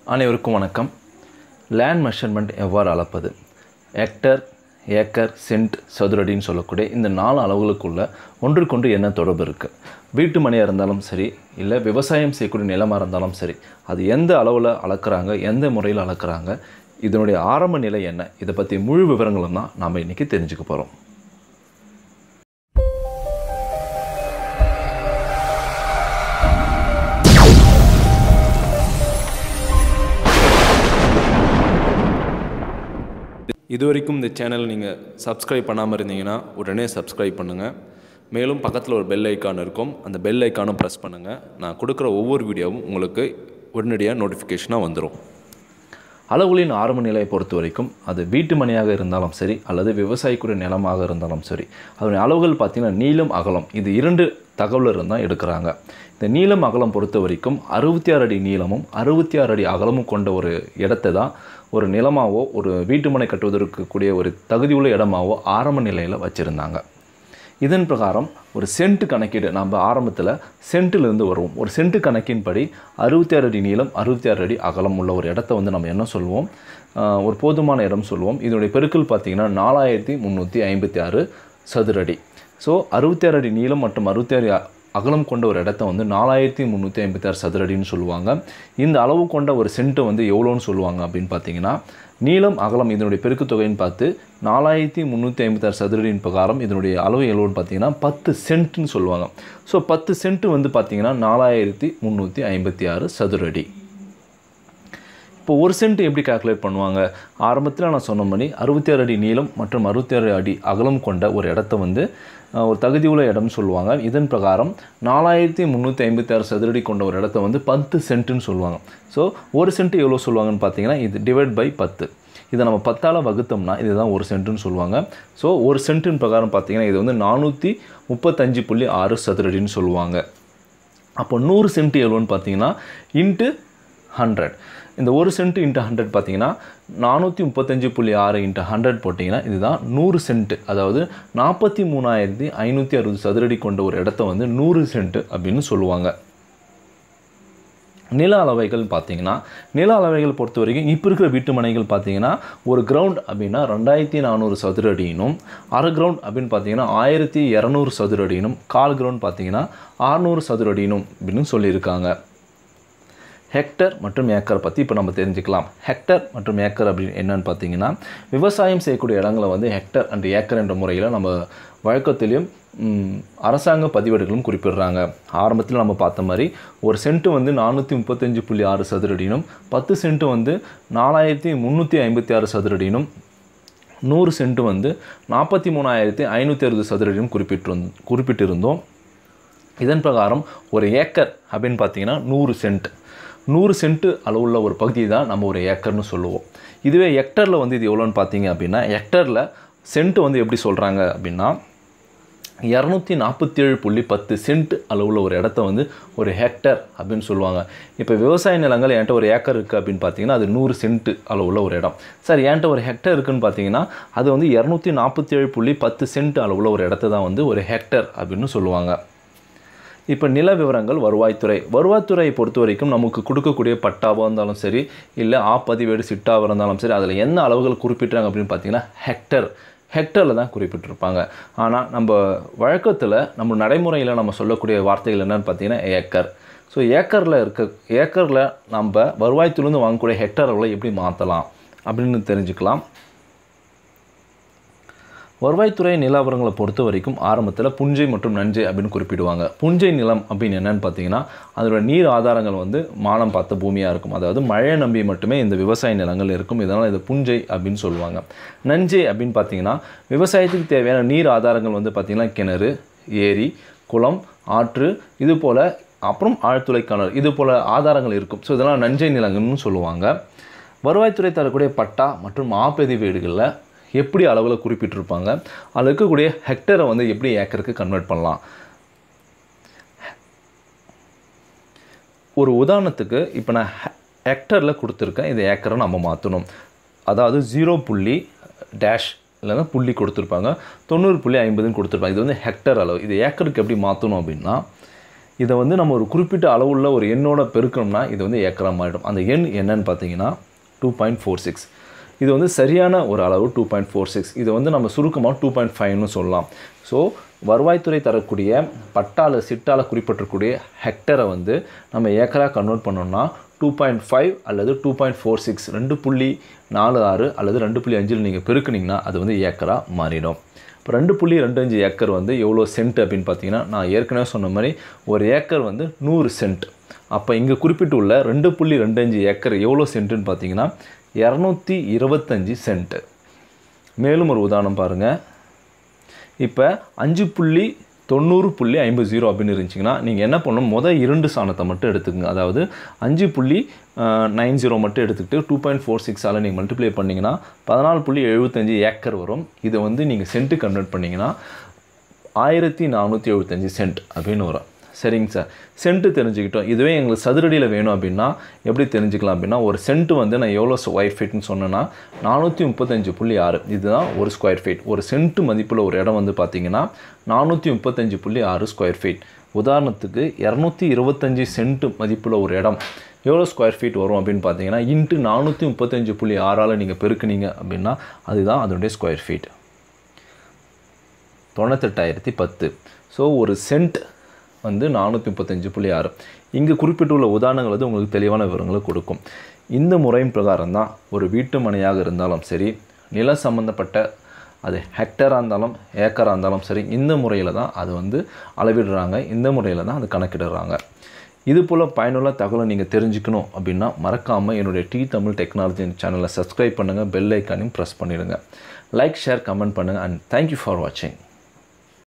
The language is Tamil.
அனைவருக்கும் வணக்கம் லேண்ட் மெஷர்மெண்ட் எவ்வாறு அளப்பது ஹெக்டர் ஏக்கர் சென்ட் சதுரடின்னு சொல்லக்கூடிய இந்த நாலு அளவுகளுக்குள்ள ஒன்றுக்கொன்று என்ன தொடர்பு இருக்குது வீட்டு மனையாக இருந்தாலும் சரி இல்லை விவசாயம் செய்யக்கூடிய நிலமாக இருந்தாலும் சரி அது எந்த அளவில் அளக்குறாங்க எந்த முறையில் அளக்குறாங்க இதனுடைய ஆரம்ப நிலை என்ன இதை பற்றி முழு விவரங்களும் தான் நாம் இன்றைக்கி தெரிஞ்சுக்க போகிறோம் இது வரைக்கும் இந்த சேனல் நீங்கள் சப்ஸ்கிரைப் பண்ணாமல் இருந்தீங்கன்னா உடனே சப்ஸ்கிரைப் பண்ணுங்கள் மேலும் பக்கத்தில் ஒரு பெல் ஐக்கான் இருக்கும் அந்த பெல் ஐக்கானும் ப்ரெஸ் பண்ணுங்கள் நான் கொடுக்குற ஒவ்வொரு வீடியோவும் உங்களுக்கு உடனடியாக நோட்டிஃபிகேஷனாக வந்துடும் அளவுகளின் ஆரம்ப நிலையை பொறுத்த வரைக்கும் அது வீட்டு மனையாக இருந்தாலும் சரி அல்லது விவசாயிக்குரிய நிலமாக இருந்தாலும் சரி அதனுடைய அளவுகள் பார்த்திங்கன்னா நீளம் அகலம் இது இரண்டு தகவல் இருந்தால் எடுக்கிறாங்க இந்த நீளம் அகலம் பொறுத்த வரைக்கும் அறுபத்தி ஆறு அடி நீளமும் அறுபத்தி ஆறு அடி அகலமும் கொண்ட ஒரு இடத்தை தான் ஒரு நிலமாவோ ஒரு வீட்டு மனை கட்டுவதற்கு கூடிய ஒரு தகுதியுள்ள இடமாவோ ஆரம்ப நிலையில் வச்சுருந்தாங்க இதன் பிரகாரம் ஒரு சென்ட் கணக்கீடு நம்ம ஆரம்பத்தில் சென்ட்டிலிருந்து வருவோம் ஒரு சென்ட் கணக்கின்படி அறுபத்தி ஆறு அடி நீளம் அறுபத்தி ஆறு அடி அகலம் உள்ள ஒரு இடத்த வந்து நம்ம என்ன சொல்லுவோம் ஆஹ் ஒரு போதுமான இடம் சொல்லுவோம் இதனுடைய பெருக்கல் பார்த்திங்கன்னா நாலாயிரத்தி முந்நூற்றி ஐம்பத்தி ஆறு சதுரடி ஸோ அறுபத்தி ஆறு அடி நீளம் மற்றும் அறுபத்தி ஆறு அகலம் கொண்ட ஒரு இடத்த வந்து நாலாயிரத்தி முந்நூற்றி ஐம்பத்தி ஆறு சதுரடின்னு சொல்லுவாங்க இந்த அளவு கொண்ட ஒரு சென்ட்டு வந்து எவ்வளோன்னு சொல்லுவாங்க அப்படின்னு பார்த்தீங்கன்னா நீளம் அகலம் இதனுடைய பெருக்கு தொகைன்னு பார்த்து நாலாயிரத்தி முந்நூற்றி ஐம்பத்தாறு சதுரடியின் பிரகாரம் இதனுடைய அளவு எவ்வளோன்னு பார்த்தீங்கன்னா பத்து சென்ட்னு சொல்லுவாங்க ஸோ பத்து சென்ட் வந்து பார்த்தீங்கன்னா நாலாயிரத்தி முந்நூற்றி ஐம்பத்தி ஆறு சதுரடி இப்போ ஒரு சென்ட் எப்படி கால்குலேட் பண்ணுவாங்க ஆரம்பத்தில் நான் சொன்ன மாதிரி அறுபத்தி ஆறு அடி நீளம் மற்றும் அறுபத்தி ஆறு அடி அகலம் கொண்ட ஒரு இடத்த வந்து அஹ், ஒரு தகுதியுள்ள இடம்னு சொல்லுவாங்க இதன் பிரகாரம் நாலாயிரத்தி முந்நூற்றி ஐம்பத்தி ஆறு சதுரடி கொண்ட ஒரு இடத்த வந்து பத்து சென்ட்டுன்னு சொல்லுவாங்க ஸோ ஒரு சென்ட் எவ்வளோ சொல்லுவாங்கன்னு பார்த்தீங்கன்னா இது டிவைட் பை பத்து இதை நம்ம பத்தால் வகுத்தோம்னா இதுதான் ஒரு சென்ட்டுன்னு சொல்லுவாங்க ஸோ ஒரு சென்ட்டின் பிரகாரம் பார்த்தீங்கன்னா இது வந்து நானூற்றி முப்பத்தஞ்சு புள்ளி ஆறு சதுரடின்னு சொல்லுவாங்க அப்போ நூறு சென்ட் எவ்வளோன்னு பார்த்தீங்கன்னா இன்ட்டு ஹண்ட்ரட் இந்த ஒரு சென்ட் இன்ட்டு ஹண்ட்ரட் பார்த்தீங்கன்னா நானூற்றி முப்பத்தஞ்சு புள்ளி ஆறு இன்ட்டு ஹண்ட்ரட் போட்டிங்கன்னா இதுதான் நூறு சென்ட் அதாவது நாற்பத்தி மூணாயிரத்தி ஐநூற்றி அறுபது சதுரடி கொண்ட ஒரு இடத்த வந்து நூறு சென்ட் அப்படின்னு சொல்லுவாங்க நில அளவைகள் பார்த்தீங்கன்னா நில அளவைகள் பொறுத்த வரைக்கும் இப்போ இருக்கிற வீட்டு மனைகள் பார்த்தீங்கன்னா ஒரு கிரவுண்ட் அப்படின்னா ரெண்டாயிரத்தி நானூறு சதுர அடியினும் அரை கிரவுண்ட் அப்படின்னு பார்த்தீங்கன்னா ஆயிரத்தி இரநூறு சதுர அடியினும் கால் கிரவுண்ட் பார்த்தீங்கன்னா அறநூறு சதுர அடியினும் அப்படின்னு சொல்லியிருக்காங்க ஹெக்டர் மற்றும் ஏக்கர் பற்றி இப்போ நம்ம தெரிஞ்சுக்கலாம் ஹெக்டர் மற்றும் ஏக்கர் அப்படின்னு என்னன்னு பார்த்தீங்கன்னா விவசாயம் செய்யக்கூடிய இடங்களை வந்து ஹெக்டர் அண்ட் ஏக்கர் என்ற முறையில் நம்ம வழக்கத்திலையும் ம், அரசாங்க பதிவேடுகளும் குறிப்பிடுறாங்க ஆரம்பத்தில் நம்ம பார்த்த மாதிரி ஒரு சென்ட்டு வந்து நானூற்றி முப்பத்தஞ்சு புள்ளி ஆறு சதுரடினும் பத்து சென்ட்டு வந்து நாலாயிரத்தி முந்நூற்றி ஐம்பத்தி ஆறு சதுரடினும் நூறு சென்ட் வந்து நாற்பத்தி மூணாயிரத்தி ஐநூற்றி அறுபது சதுரடியும் குறிப்பிட்டிருந் குறிப்பிட்டிருந்தோம் இதன் பிரகாரம் ஒரு ஏக்கர் அப்படின்னு பார்த்தீங்கன்னா நூறு சென்ட் நூறு சென்ட்டு அளவுள்ள ஒரு பகுதி தான் நம்ம ஒரு ஏக்கர்னு சொல்லுவோம் இதுவே ஹெக்டரில் வந்து இது எவ்வளோன்னு பார்த்தீங்க அப்படின்னா ஹெக்டரில் சென்ட் வந்து எப்படி சொல்கிறாங்க அப்படின்னா இரநூத்தி நாற்பத்தி ஏழு புள்ளி பத்து சென்ட் அளவுள்ள ஒரு இடத்த வந்து ஒரு ஹெக்டர் அப்படின்னு சொல்லுவாங்க இப்போ விவசாய நிலங்கள் என்கிட்ட ஒரு ஏக்கர் இருக்குது அப்படின்னு பார்த்தீங்கன்னா அது நூறு சென்ட் அளவுள்ள ஒரு இடம் சார் என்கிட்ட ஒரு ஹெக்டர் இருக்குன்னு பார்த்தீங்கன்னா அது வந்து இரநூத்தி நாற்பத்தி ஏழு புள்ளி பத்து சென்ட் அளவுள்ள ஒரு இடத்த தான் வந்து ஒரு ஹெக்டர் அப்படின்னு சொல்லுவாங்க இப்போ நில விவரங்கள் வருவாய்த்துறை வருவாய்த்துறையை பொறுத்த வரைக்கும் நமக்கு கொடுக்கக்கூடிய பட்டாவாக இருந்தாலும் சரி இல்லை ஆப்பதிவேடு சிட்டாவாக இருந்தாலும் சரி அதில் என்ன அளவுகள் குறிப்பிட்றாங்க அப்படின்னு பார்த்தீங்கன்னா ஹெக்டர் ஹெக்டரில் தான் குறிப்பிட்டிருப்பாங்க ஆனால் நம்ம வழக்கத்தில் நம்ம நடைமுறையில் நம்ம சொல்லக்கூடிய வார்த்தைகள் என்னன்னு பார்த்தீங்கன்னா ஏக்கர் ஸோ ஏக்கரில் இருக்க ஏக்கரில் நம்ம வருவாய்த்துலேருந்து வாங்கக்கூடிய ஹெக்டர் அளவில் எப்படி மாற்றலாம் அப்படின்னு தெரிஞ்சுக்கலாம் வருவாய்த்துறை நிலவரங்களை பொறுத்த வரைக்கும் ஆரம்பத்தில் புஞ்சை மற்றும் நஞ்சை அப்படின்னு குறிப்பிடுவாங்க புஞ்சை நிலம் அப்படின்னு என்னன்னு பார்த்தீங்கன்னா அதோட நீர் ஆதாரங்கள் வந்து மானம் பார்த்த பூமியாக இருக்கும் அதாவது மழையை நம்பி மட்டுமே இந்த விவசாய நிலங்கள் இருக்கும் இதனால் இது புஞ்சை அப்படின்னு சொல்லுவாங்க நஞ்சை அப்படின்னு பார்த்தீங்கன்னா விவசாயத்துக்கு தேவையான நீர் ஆதாரங்கள் வந்து பார்த்திங்கன்னா கிணறு ஏரி குளம் ஆற்று இது போல் அப்புறம் ஆழ்துளை கிணறு இது போல் ஆதாரங்கள் இருக்கும் ஸோ இதெல்லாம் நஞ்சை நிலங்கள்னு சொல்லுவாங்க வருவாய்த்துறை தரக்கூடிய பட்டா மற்றும் ஆப்பதி வீடுகளில் எப்படி அளவில் குறிப்பிட்டிருப்பாங்க அதில் இருக்கக்கூடிய ஹெக்டரை வந்து எப்படி ஏக்கருக்கு கன்வெர்ட் பண்ணலாம் ஒரு உதாரணத்துக்கு இப்போ நான் ஹெக்டரில் கொடுத்துருக்கேன் இது ஏக்கரை நம்ம மாற்றணும் அதாவது ஜீரோ புள்ளி டேஷ் இல்லைன்னா புள்ளி கொடுத்துருப்பாங்க தொண்ணூறு புள்ளி ஐம்பதுன்னு கொடுத்துருப்பாங்க இது வந்து ஹெக்டர் அளவு இது ஏக்கருக்கு எப்படி மாற்றணும் அப்படின்னா இதை வந்து நம்ம ஒரு குறிப்பிட்ட அளவுள்ள ஒரு எண்ணோட பெருக்கணும்னா இது வந்து ஏக்கரா மாறிடும் அந்த எண் என்னன்னு பார்த்தீங்கன்னா டூ பாயிண்ட் ஃபோர் சிக்ஸ் இது வந்து சரியான ஒரு அளவு டூ பாயிண்ட் ஃபோர் சிக்ஸ் இதை வந்து நம்ம சுருக்கமாக டூ பாயிண்ட் ஃபைவ்னு சொல்லலாம் ஸோ வருவாய்த்துறை தரக்கூடிய பட்டால சிட்டால குறிப்பிட்டிருக்கக்கூடிய ஹெக்டரை வந்து நம்ம ஏக்கரா கன்வெர்ட் பண்ணோம்னா டூ பாயிண்ட் ஃபைவ் அல்லது டூ பாயிண்ட் ஃபோர் சிக்ஸ் ரெண்டு புள்ளி நாலு ஆறு அல்லது ரெண்டு புள்ளி அஞ்சில் நீங்கள் பெருக்குனீங்கன்னா அது வந்து ஏக்கரா மாறிடும் இப்போ ரெண்டு புள்ளி ரெண்டு அஞ்சு ஏக்கர் வந்து எவ்வளோ சென்ட் அப்படின்னு பார்த்தீங்கன்னா நான் ஏற்கனவே சொன்ன மாதிரி ஒரு ஏக்கர் வந்து நூறு சென்ட் அப்போ இங்கே குறிப்பிட்டுள்ள ரெண்டு புள்ளி ரெண்டு அஞ்சு ஏக்கர் எவ்வளோ சென்ட்டுன்னு பார்த்தீங்கன்னா இரநூத்தி இருபத்தஞ்சி சென்ட்டு மேலும் ஒரு உதாரணம் பாருங்கள் இப்போ அஞ்சு புள்ளி தொண்ணூறு புள்ளி ஐம்பது ஜீரோ அப்படின்னு இருந்துச்சிங்கன்னா நீங்கள் என்ன பண்ணணும் மொதல் இரண்டு சாணத்தை மட்டும் எடுத்துக்கங்க அதாவது அஞ்சு புள்ளி நைன் ஜீரோ மட்டும் எடுத்துக்கிட்டு டூ பாயிண்ட் ஃபோர் சிக்ஸால் நீங்கள் மல்டிப்ளை பண்ணிங்கன்னா பதினாலு புள்ளி எழுபத்தஞ்சு ஏக்கர் வரும் இதை வந்து நீங்கள் சென்ட்டு கன்வெர்ட் பண்ணிங்கன்னா ஆயிரத்தி நானூற்றி எழுபத்தஞ்சி சென்ட் அப்படின்னு வரும் சரிங்க சார் சென்ட்டு தெரிஞ்சுக்கிட்டோம் இதுவே எங்களுக்கு சதுரடியில் வேணும் அப்படின்னா எப்படி தெரிஞ்சுக்கலாம் அப்படின்னா ஒரு சென்ட்டு வந்து நான் எவ்வளோ ஸ்கொயர் ஃபீட்னு சொன்னேன்னா நானூற்றி முப்பத்தஞ்சு புள்ளி ஆறு இதுதான் ஒரு ஸ்கொயர் ஃபீட் ஒரு சென்ட்டு மதிப்பில் ஒரு இடம் வந்து பார்த்தீங்கன்னா நானூற்றி முப்பத்தஞ்சு புள்ளி ஆறு ஸ்கொயர் ஃபீட் உதாரணத்துக்கு இரநூத்தி இருபத்தஞ்சி சென்ட்டு மதிப்பில் ஒரு இடம் எவ்வளோ ஸ்கொயர் ஃபீட் வரும் அப்படின்னு பார்த்தீங்கன்னா இன்ட்டு நானூற்றி முப்பத்தஞ்சு புள்ளி ஆறால் நீங்கள் பெருக்குனீங்க அப்படின்னா அதுதான் அதனுடைய ஸ்கொயர் ஃபீட் தொண்ணூத்தெட்டாயிரத்தி பத்து ஸோ ஒரு சென்ட் வந்து நானூற்றி முப்பத்தஞ்சு புள்ளி ஆறு இங்கே குறிப்பிட்டுள்ள உதாரணங்கள் வந்து உங்களுக்கு தெளிவான விவரங்களை கொடுக்கும் இந்த முறையின் பிரகாரம் தான் ஒரு வீட்டு மனையாக இருந்தாலும் சரி நில சம்மந்தப்பட்ட அது ஹெக்டராக இருந்தாலும் ஏக்கராக இருந்தாலும் சரி இந்த முறையில் தான் அது வந்து அளவிடுறாங்க இந்த முறையில் தான் அது கணக்கிடுறாங்க இது போல் பயனுள்ள தகவலை நீங்கள் தெரிஞ்சுக்கணும் அப்படின்னா மறக்காமல் என்னுடைய டி தமிழ் டெக்னாலஜி சேனலை சப்ஸ்கிரைப் பண்ணுங்கள் பெல் ஐக்கானையும் ப்ரெஸ் பண்ணிடுங்க லைக் ஷேர் கமெண்ட் பண்ணுங்கள் அண்ட் தேங்க்யூ ஃபார் வாட்சிங்